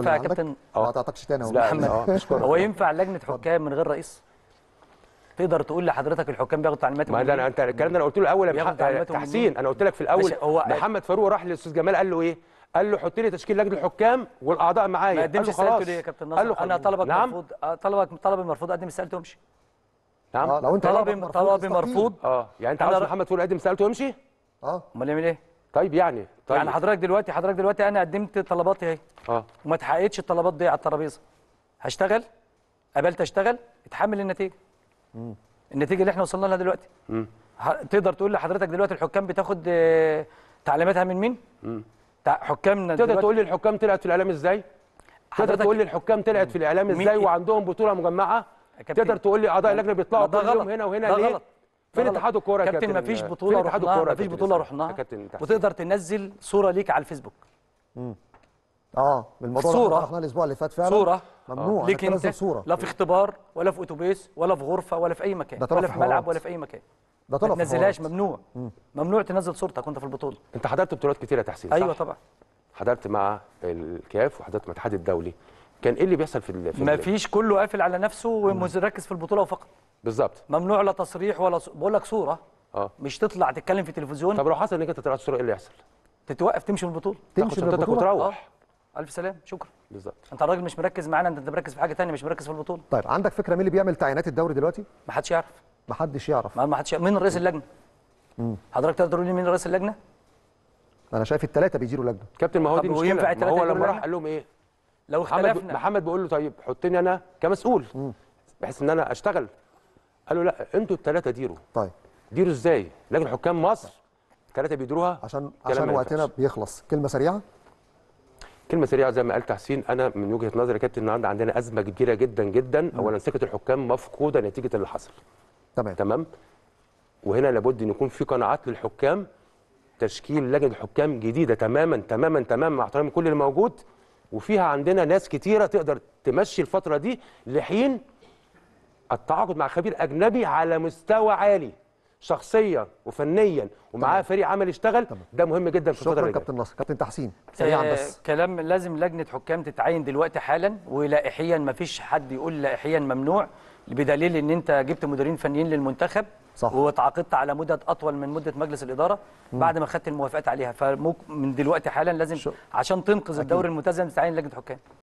ينفع يا عندك؟ كابتن ما قطعتكش تاني اهو لا محمد اه اشكرك هو ينفع لجنه حكام من غير رئيس تقدر تقول لحضرتك الحكام بياخدوا تعليمات ما من ده مين؟ انا انت الكلام ده انا قلت له الاول يا بياخد مح- تعليماته من تحسين مين؟ انا قلت لك في الاول ماشي، هو- محمد فاروق راح للاستاذ جمال قال له ايه؟ قال له حط لي تشكيل لجنه الحكام والاعضاء معايا ما قال قدمش له استقالته خلاص ليه يا كابتن قال له ناصر انا خلاص. طلبك نعم مرفوض آه، طلبك طلبي مرفوض قدم استقالته وامشي نعم اه لو انت طلبي طلبك طلبي استقيل. مرفوض اه يعني انت أنا عاوز ر- محمد فاروق يقدم سالته ويمشي؟ اه امال يعمل ايه؟ طيب يعني طيب يعني حضرتك دلوقتي حضرتك دلوقتي انا قدمت طلباتي اهي اه وما اتحققتش الطلبات دي على الترابيزه هشتغل قبلت اشتغل اتحمل النتيجه النتيجه اللي احنا وصلنا لها دلوقتي ه- تقدر تقول لحضرتك دلوقتي الحكام بتاخد آه، تعليماتها من مين؟ تع- حكامنا تقدر دلوقتي- تقول لي الحكام طلعت في الاعلام ازاي؟ تقدر حضرتك- تقول لي الحكام طلعت في الاعلام مين- ازاي وعندهم بطوله مجمعه؟ يا كابتن، تقدر تقول لي اعضاء اللجنه بيطلعوا ده كل يوم غلط. هنا وهنا ده ليه؟ غلط. فين ده غلط. اتحاد الكوره يا كابتن مفيش فين بطوله اتحاد رحناها الكوره يا مفيش كابتن بطوله إسلام؟ رحناها يا كابتن تحسين. وتقدر تنزل صوره ليك على الفيسبوك اه بالموضوع ده صورة. احنا شرحناه الاسبوع اللي فات فعلا صوره ممنوع ليك انك انت تنزل صوره لا في اختبار ولا في اتوبيس ولا في غرفه ولا في اي مكان ده طلع ولا في في ملعب حوارات. ولا في اي مكان ده طلع ما في تنزلهاش حوارات. ممنوع ممنوع تنزل صورتك وانت في البطوله انت حضرت بطولات كتيره يا تحسين ايوه صح؟ طبعا حضرت مع الكاف وحضرت مع الاتحاد الدولي كان ايه اللي بيحصل في ال- في ما ال- فيش كله قافل على نفسه ومركز في البطوله وفقط بالظبط ممنوع لا تصريح ولا ص... بقول لك صوره اه مش تطلع تتكلم في التلفزيون طب لو حصل انك انت طلعت صوره ايه اللي يحصل؟ تتوقف تمشي من البطوله تمشي تاخد من شنطتك البطوله وتروح الف سلام شكرا بالظبط انت الراجل مش مركز معانا انت مركز في حاجه ثانيه مش مركز في البطوله طيب عندك فكره مين اللي بيعمل تعيينات الدوري دلوقتي؟ ما حدش يعرف محدش يعرف ما ما حدش يعرف. مين رئيس اللجنه حضرتك تقدر تقول لي مين رئيس اللجنه انا شايف الثلاثه بيديروا لجنه كابتن ما هو طب دي وينفع مشكله ما التلاتة هو يجروا لما راح لجنة؟ قال لهم ايه؟ لو محمد اختلفنا محمد بيقول له طيب حطني انا كمسؤول بحيث ان انا اشتغل قال له لا انتوا الثلاثه ديروا طيب ديروا ازاي؟ لجنه حكام مصر الثلاثه بيديروها عشان كلام عشان ما وقتنا ينفعش. بيخلص كلمه سريعه كلمه سريعه زي ما قال تحسين انا من وجهه نظري يا كابتن النهارده عندنا ازمه كبيره جدا جدا اولا سكه الحكام مفقوده نتيجه اللي حصل تمام تمام وهنا لابد ان يكون في قناعات للحكام تشكيل لجنه حكام جديده تماما تماما تماما مع احترام كل اللي موجود وفيها عندنا ناس كتيره تقدر تمشي الفتره دي لحين التعاقد مع خبير اجنبي على مستوى عالي شخصيا وفنيا ومعاه فريق عمل يشتغل ده مهم جدا في الفتره شكرا اللي جايه كابتن نصر كابتن تحسين سريعا آه، بس كلام لازم لجنه حكام تتعين دلوقتي حالا ولائحيا ما فيش حد يقول لائحيا ممنوع بدليل ان انت جبت مديرين فنيين للمنتخب صح. وتعاقدت على مدد اطول من مده مجلس الاداره بعد ما خدت الموافقات عليها فمن دلوقتي حالا لازم شو- عشان تنقذ الدوري الملتزم تتعين لجنه حكام